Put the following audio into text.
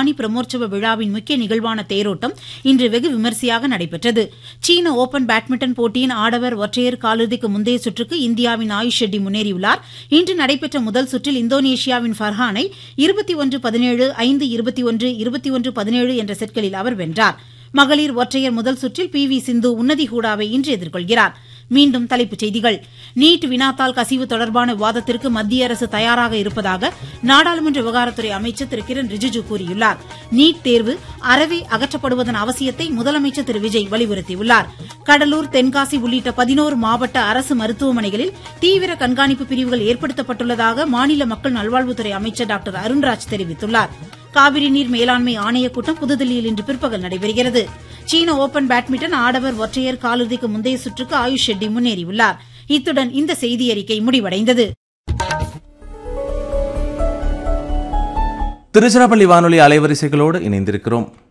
ஆனி பிரமோற்சவ விழாவின் முக்கிய நிகழ்வான தேரோட்டம் இன்று வெகு விமரிசையாக நடைபெற்றது சீன ஓபன் பேட்மிண்டன் போட்டியின் ஆடவர் ஒற்றையர் காலிறுதிக்கு முந்தைய சுற்றுக்கு இந்தியாவின் ஆயுஷ் ஷெட்டி முன்னேறியுள்ளார் இன்று நடைபெற்ற முதல் சுற்றில் இந்தோனேஷியாவின் ஃபர்ஹானை இருபத்தி ஒன்று பதினேழு ஐந்து இருபத்தி ஒன்று இருபத்தி ஒன்று பதினேழு என்ற செட்களில் அவர் வென்றார் மகளிர் ஒற்றையர் முதல் சுற்றில் பி வி சிந்து உன்னதி ஹூடாவை இன்று எதிர்கொள்கிறார் மீண்டும் தலைப்புச் செய்திகள் நீட் வினாத்தாள் கசிவு தொடர்பான விவாதத்திற்கு மத்திய அரசு தயாராக இருப்பதாக நாடாளுமன்ற விவகாரத்துறை அமைச்சர் திரு கிரண் ரிஜிஜு கூறியுள்ளார் நீட் தேர்வு அறவே அகற்றப்படுவதன் அவசியத்தை முதலமைச்சர் திரு விஜய் வலியுறுத்தியுள்ளார் கடலூர் தென்காசி உள்ளிட்ட பதினோரு மாவட்ட அரசு மருத்துவமனைகளில் தீவிர கண்காணிப்பு பிரிவுகள் ஏற்படுத்தப்பட்டுள்ளதாக மாநில மக்கள் நல்வாழ்வுத்துறை அமைச்சர் டாக்டர் அருண்ராஜ் தெரிவித்துள்ளார் காவிரி நீர் மேலாண்மை ஆணையக் கூட்டம் புதுதில்லியில் இன்று பிற்பகல் நடைபெறுகிறது சீன ஓபன் பேட்மிண்டன் ஆடவர் ஒற்றையர் காலிறுதிக்கு முந்தைய சுற்றுக்கு ஆயுஷ் ஷெட்டி முன்னேறியுள்ளார் இத்துடன் இந்த செய்தியறிக்கை முடிவடைந்தது திருச்சிராப்பள்ளி வானொலி அலைவரிசைகளோடு இணைந்திருக்கிறோம்